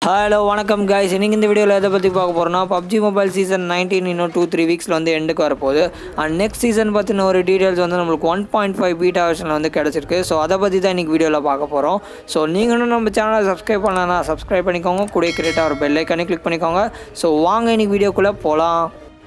hello வணக்கம் guys இன்னைக்கு இந்த வீடியோவில் எதை பற்றி பார்க்க போகிறோம்னா பப்ஜி மொபைல் சீசன் நைன்டீன் இன்னும் டூ த்ரீ வீக்ஸில் வந்து எண்டுக்கு வரப்போகுது அண்ட் நெக்ஸ்ட் சீசன் பற்றின ஒரு டீட்டெயில்ஸ் வந்து நம்மளுக்கு ஒன் பாயிண்ட் ஃபைவ் பீட்டா வெர்ஷனில் வந்து கிடச்சிருக்கு ஸோ அதை பற்றி தான் இன்றைக்கி வீடியோவில் பார்க்க போகிறோம் ஸோ நீங்களும் நம்ம சேனலை சப்ஸ்கிரைப் பண்ணலன்னா சப்ஸ்கிரைப் பண்ணிக்கோங்க கூட கிரியேட்டாக ஒரு பெல் ஐக்கனே கிளிக் பண்ணிக்கோங்க ஸோ வாங்க இன்னைக்கு வீடியோக்குள்ளே போகலாம்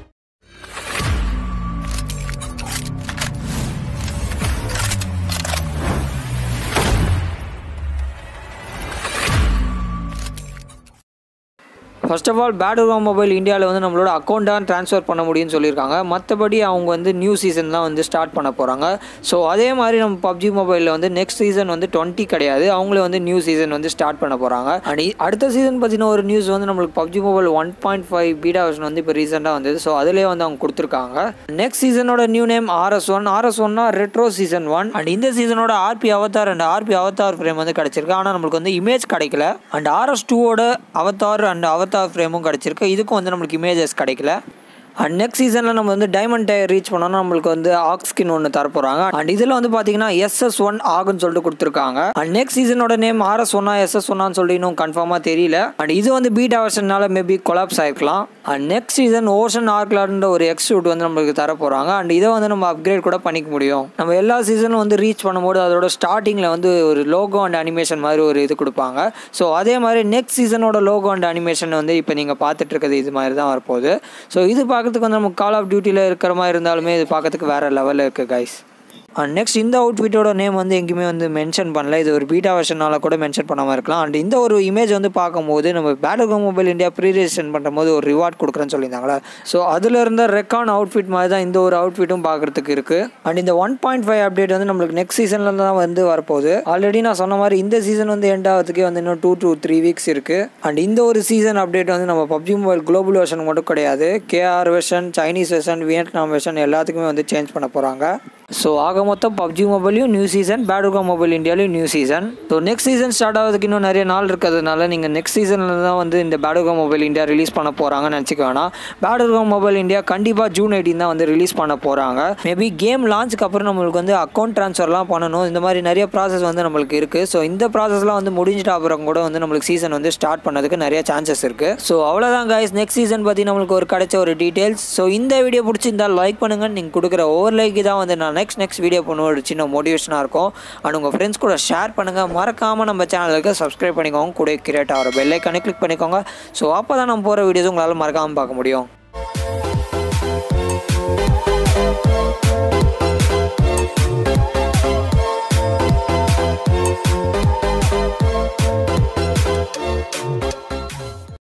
ஃபர்ஸ்ட் ஆஃப் ஆல் பேடுகா மொபைல் இந்தியாவில் வந்து நம்மளோட அக்கௌண்ட்டாக ட்ரான்ஸ்ஃபர் பண்ண முடியும்னு சொல்லியிருக்காங்க மற்றபடி அவங்க வந்து நியூ சீசன் தான் வந்து ஸ்டார்ட் பண்ண போகிறாங்க ஸோ அதே மாதிரி நம்ம பப்ஜி மொபைலில் வந்து நெக்ஸ்ட் சீசன் வந்து டுவெண்ட்டி கிடையாது அவங்களே வந்து நியூ சீசன் வந்து ஸ்டார்ட் பண்ண போகிறாங்க அண்ட் அடுத்த சீசன் பற்றின ஒரு நியூஸ் வந்து நம்மளுக்கு PUBG mobile one point five beta version வந்து இப்போ ரீசெண்டாக வந்தது ஸோ அதிலே வந்து அவங்க கொடுத்துருக்காங்க நெக்ஸ்ட் சீசனோட new name RS one RS ஒன்னா ரெட்ரோ சீசன் ஒன் அண்ட் இந்த சீசனோட RP avatar and RP avatar frame வந்து கிடச்சிருக்கு ஆனால் நம்மளுக்கு வந்து இமேஜ் கிடைக்கல அண்ட் ஆர்எஸ் டூவோட அவதார் அண்ட் அவதார் ஃப்ரேமும் கிடச்சிருக்கு இதுக்கும் வந்து நம்மளுக்கு இமேஜஸ் கிடைக்கல அண்ட் நெக்ஸ்ட் சீசனில் நம்ம வந்து டைமண்ட் டயர் ரீச் பண்ணோம்னா நம்மளுக்கு வந்து ஆக் ஸ்கின் ஒன்று தரப்போகிறாங்க அண்ட் இதில் வந்து பார்த்தீங்கன்னா எஸ்எஸ் ஒன் ஆகுன்னு சொல்லிட்டு கொடுத்துருக்காங்க அண்ட் நெக்ஸ்ட் சீசனோட நேம் ஆர்எஸ் ஒன்னா எஸ்எஸ் ஒன்னான்னு சொல்லி இன்னும் கன்ஃபார்மாக தெரியல அண்ட் இது வந்து பீட் அவர்ஷனால மேபி கொலாப்ஸ் ஆயிருக்கலாம் அண்ட் நெக்ஸ்ட் சீசன் ஓஷன் ஆர்க்லான்ற ஒரு எக்ஸ் ஷூட் வந்து நம்மளுக்கு தர போகிறாங்க அண்ட் இதை வந்து நம்ம அப்கிரேட் கூட பண்ணிக்க முடியும் நம்ம எல்லா சீசனும் வந்து ரீச் பண்ணும்போது அதோட ஸ்டார்டிங்கில் வந்து ஒரு லோகோ அண்ட் அனிமேஷன் மாதிரி ஒரு இது கொடுப்பாங்க ஸோ அதே மாதிரி நெக்ஸ்ட் சீசனோட லோகோ அண்ட் அனிமேஷன் வந்து இப்போ நீங்கள் பார்த்துட்டு இருக்கிறது இது மாதிரி தான் வரப்போகுது ஸோ இது பார்க்கறதுக்கு வந்து நமக்கு கால் ஆஃப் டியூட்டியில் இருக்கிற மாதிரி இருந்தாலுமே இது பார்க்கறதுக்கு வேறு லெவலில் இருக்குது கைஸ் அண்ட் நெக்ஸ்ட் இந்த அவுட்ஃபிட்டோட நேம் வந்து எங்கேயுமே வந்து மென்ஷன் பண்ணல இது ஒரு பீட்டா வெர்ஷனால கூட மென்ஷன் பண்ணாமல் இருக்கலாம் அண்ட் இந்த ஒரு இமேஜ் வந்து பார்க்கும்போது நம்ம பேட்டகோ மொபைல் இந்தியா ப்ரீ ரெஜிஸ்ட்ரேஷன் பண்ணும்போது ஒரு ரிவார்ட் கொடுக்குறேன்னு சொல்லியிருந்தாங்களே ஸோ அதில் இருந்த ரெக்கான் அவுட்ஃபிட் மாதிரி தான் இந்த ஒரு அவுட்ஃபிட்டும் பார்க்குறதுக்கு இருக்குது அண்ட் இந்த ஒன் பாயிண்ட் ஃபைவ் அப்டேட் வந்து நம்மளுக்கு நெக்ஸ்ட் சீசனில் தான் வந்து வரப்போகுது ஆல்ரெடி நான் சொன்ன மாதிரி இந்த சீசன் வந்து எண்ட் ஆகிறதுக்கே வந்து இன்னும் டூ டூ த்ரீ வீக்ஸ் இருக்குது அண்ட் இந்த ஒரு சீசன் அப்டேட் வந்து நம்ம பப்ஜி மொபைல் குளோபல் வெர்ஷன் மட்டும் கிடையாது KR version Chinese version Vietnam version எல்லாத்துக்குமே வந்து சேஞ்ச் பண்ண போகிறாங்க ஸோ ஆக மொத்தம் பப்ஜி மொபைலையும் நியூ சீசன் பேடுகா மொபைல் இந்தியாலையும் new season so next season start ஆகிறதுக்கு இன்னும் நிறைய நாள் இருக்கிறதுனால நீங்கள் நெக்ஸ்ட் சீசனில் தான் வந்து இந்த பேடுகா மொபைல் இந்தியா ரிலீஸ் பண்ண போகிறாங்கன்னு நினச்சிக்க வேணாம் பேடுகா மொபைல் இந்தியா கண்டிப்பாக ஜூன் எயிட்டீன் தான் வந்து ரிலீஸ் பண்ண போகிறாங்க மேபி கேம் லான்ச்சுக்கு அப்புறம் நம்மளுக்கு வந்து அக்கௌண்ட் ட்ரான்ஸ்ஃபர்லாம் பண்ணணும் இந்த மாதிரி நிறைய ப்ராசஸ் வந்து நம்மளுக்கு இருக்குது ஸோ இந்த ப்ராசஸ்லாம் வந்து முடிஞ்சிட்ட அப்புறம் கூட வந்து நம்மளுக்கு சீசன் வந்து ஸ்டார்ட் பண்ணதுக்கு நிறைய சான்சஸ் இருக்குது ஸோ அவ்வளோதான் கைஸ் நெக்ஸ்ட் சீசன் பற்றி நம்மளுக்கு ஒரு கிடைச்ச ஒரு டீட்டெயில்ஸ் ஸோ இந்த வீடியோ பிடிச்சிருந்தால் லைக் பண்ணுங்கள் நீங்கள் கொடுக்குற ஒவ்வொரு லைக்கு தான் வந்து நான் நெக்ஸ்ட் நெக்ஸ்ட் வீடியோ பண்ணுவோம் ஒரு சின்ன மோட்டிவேஷனாக இருக்கும் அண்ட் உங்கள் ஃப்ரெண்ட்ஸ் கூட ஷேர் பண்ணுங்கள் மறக்காமல் நம்ம சேனலுக்கு சப்ஸ்கிரைப் பண்ணிக்கோங்க கூட கிரியேட் ஆகிற பெல் ஐக்கானே கிளிக் பண்ணிக்கோங்க ஸோ அப்போ தான் நம்ம போகிற வீடியோஸ் உங்களால் மறக்காமல் பார்க்க முடியும்